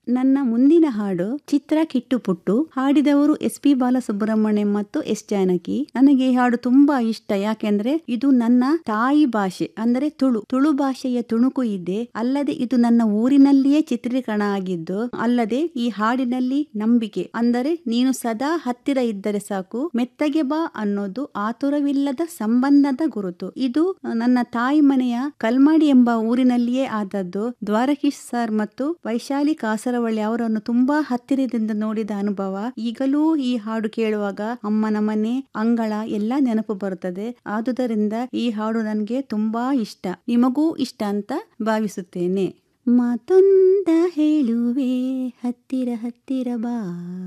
ನನ್ನ ಮುಂದಿನ ಹಾಡು ಚಿತ್ರ ಕಿಟ್ಟು ಪುಟ್ಟು ಹಾಡಿದವರು ಎಸ್ ಪಿ ಬಾಲಸುಬ್ರಹ್ಮಣ್ಯಂ ಮತ್ತು ಎಸ್ ಜಾನಕಿ ನನಗೆ ಈ ಹಾಡು ತುಂಬಾ ಇಷ್ಟ ಯಾಕೆಂದ್ರೆ ಇದು ನನ್ನ ತಾಯಿ ಭಾಷೆ ಅಂದರೆ ತುಳು ತುಳು ಭಾಷೆಯ ತುಣುಕು ಇದೆ ಅಲ್ಲದೆ ಇದು ನನ್ನ ಊರಿನಲ್ಲಿಯೇ ಚಿತ್ರೀಕರಣ ಆಗಿದ್ದು ಅಲ್ಲದೆ ಈ ಹಾಡಿನಲ್ಲಿ ನಂಬಿಕೆ ಅಂದರೆ ನೀನು ಸದಾ ಹತ್ತಿರ ಇದ್ದರೆ ಸಾಕು ಮೆತ್ತಗೆ ಬಾ ಅನ್ನೋದು ಆತುರವಿಲ್ಲದ ಸಂಬಂಧದ ಗುರುತು ಇದು ನನ್ನ ತಾಯಿ ಮನೆಯ ಕಲ್ಮಾಡಿ ಎಂಬ ಊರಿನಲ್ಲಿಯೇ ಆದದ್ದು ದ್ವಾರಕೀಶ್ ಸರ್ ಮತ್ತು ವೈಶಾಲಿ ಕಾಸರವಳ್ಳಿ ಅವರನ್ನು ತುಂಬಾ ಹತ್ತಿರದಿಂದ ನೋಡಿದ ಅನುಭವ ಈಗಲೂ ಈ ಹಾಡು ಕೇಳುವಾಗ ಅಮ್ಮನ ಮನೆ ಅಂಗಳ ಎಲ್ಲ ನೆನಪು ಬರುತ್ತದೆ ಆದುದರಿಂದ ಈ ಹಾಡು ನನಗೆ ತುಂಬಾ ಇಷ್ಟ ನಿಮಗೂ ಇಷ್ಟ ಅಂತ ಭಾವಿಸುತ್ತೇನೆ ಮಾತೊಂದ ಹೇಳುವೆ ಹತ್ತಿರ ಹತ್ತಿರ ಬಾ